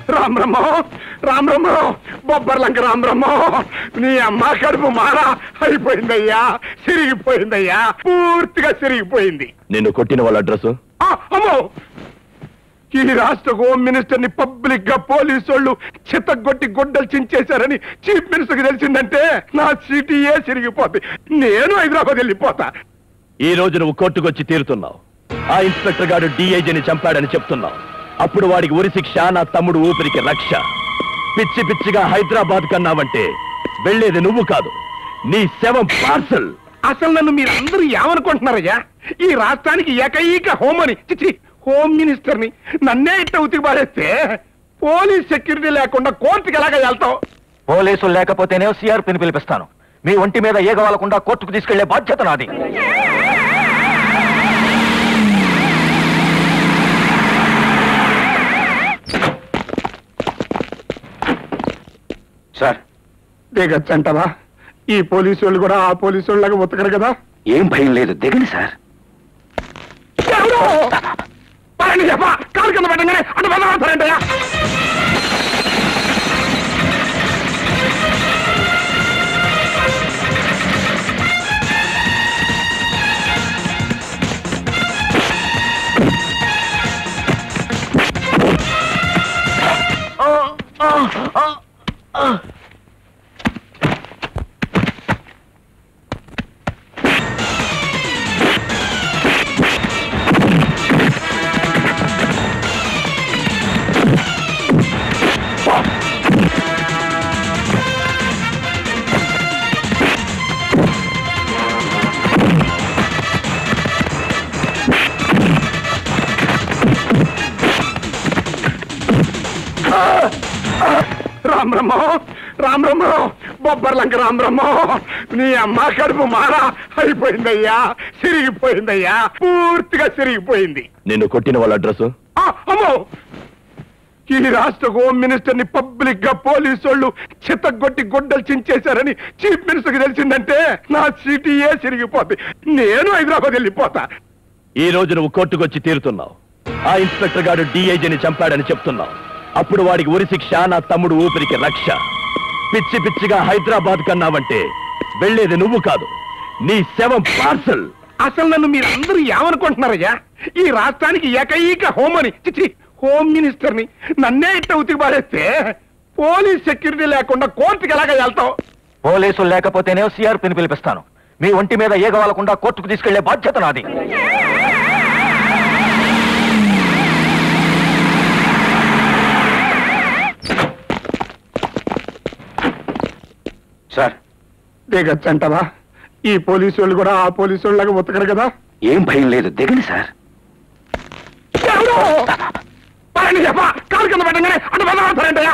రామ్ రమ్మో రామ్ రమ్మో బొబ్బర్లంక రామ్ రమ్మో నీ అమ్మ కడుపు మారా అయిపోయిందయ్యా సిరిగిపోయిందయ్యా పూర్తిగా సిరిగిపోయింది నిన్ను కొట్టిన వాళ్ళ అడ్రస్ ఆ, అమ్మో ఈ రాష్ట్ర హోమ్ మినిస్టర్ ని పబ్లిక్ గా పోలీసు వాళ్ళు చిత్తగొట్టి గుడ్డలు చించేశారని చీఫ్ మినిస్టర్ కి తెలిసిందంటే నా సిటీయే సిరిగిపోద్ది నేను హైదరాబాద్ వెళ్ళిపోతా ఈ రోజు నువ్వు కోర్టుకొచ్చి తీరుతున్నావు ఆ ఇన్స్పెక్టర్ గారు డిఐజీని చంపాడని చెప్తున్నావు అప్పుడు వాడికి ఉరి శిక్ష నా తమ్ముడు ఊపిరికి రక్ష పిచ్చి పిచ్చిగా హైదరాబాద్ కన్నావంటే వెళ్ళేది నువ్వు కాదు నీ శవం పార్సల్ అసలు నన్ను మీరందరూ ఏమనుకుంటున్నారయ్యా ఈ రాష్ట్రానికి ఏకైక హోమ్ అని చిచి హోమ్ మినిస్టర్ ని నన్నే ఇట్ట ఉతికి పారేస్తే పోలీస్ సెక్యూరిటీ లేకుండా కోర్టుకి ఎలాగ వెళ్తావు పోలీసులు లేకపోతేనే సిఆర్పిని పిలిపిస్తాను మీ ఒంటి మీద ఏగ వాలకుండా కోర్టుకు తీసుకెళ్లే బాధ్యత నాది సార్ దిగచ్చంటవా ఈ పోలీసు వాళ్ళు కూడా ఆ పోలీసు వాళ్ళగా ఉతకరు కదా ఏం భయం లేదు దిగండి సార్ ఎవరు? పరండి చెప్పా కాలు కింద పెట్టగానే అటు బదలాడతారంటయ్యా రామ్ రమ్మో రామ్ రమ్మో బొబ్బర్లంక రామ్ రమ్మో నీ అమ్మ కడుపు మారా అయిపోయిందయ్యా సిరిగిపోయిందయ్యా పూర్తిగా సిరిగిపోయింది నిన్ను కొట్టిన వాళ్ళ అడ్రస్ ఆ, అమ్మో ఈ రాష్ట్ర హోమ్ మినిస్టర్ ని పబ్లిక్ గా పోలీసు వాళ్ళు చిత్తగొట్టి గుడ్డలు చించేశారని చీఫ్ మినిస్టర్ కి తెలిసిందంటే నా సిటీయే సిరిగిపోద్ది నేను హైదరాబాద్ వెళ్ళిపోతా ఈ రోజు నువ్వు కోర్టుకొచ్చి తీరుతున్నావు ఆ ఇన్స్పెక్టర్ గారు డిఐజీని చంపాడని చెప్తున్నావు అప్పుడు వాడికి ఉరి శిక్ష నా తమ్ముడు ఊపిరికి రక్ష పిచ్చి పిచ్చిగా హైదరాబాద్ కన్నావంటే వెళ్ళేది నువ్వు కాదు నీ శవం పార్సల్ అసలు నన్ను మీరందరూ ఏమనుకుంటున్నారయ్యా ఈ రాష్ట్రానికి ఏకైక హోమ్ అని చిచి హోమ్ మినిస్టర్ ని నన్నే ఇట్ట ఉతికి పారేస్తే పోలీస్ సెక్యూరిటీ లేకుండా కోర్టుకి ఎలాగ వెళ్తావు పోలీసులు లేకపోతేనే సిఆర్పిని పిలిపిస్తాను మీ ఒంటి మీద ఏగ వాలకుండా కోర్టుకు తీసుకెళ్లే బాధ్యత నాది సార్ దిగచ్చంటవా ఈ పోలీసు వాళ్ళు కూడా ఆ పోలీసు వాళ్ళగా ఉతకరు కదా ఏం భయం లేదు దిగండి సార్ ఎవరు? పరండి చెప్పా కాలు కింద పెట్టగానే అటు బదలాడతారంటయ్యా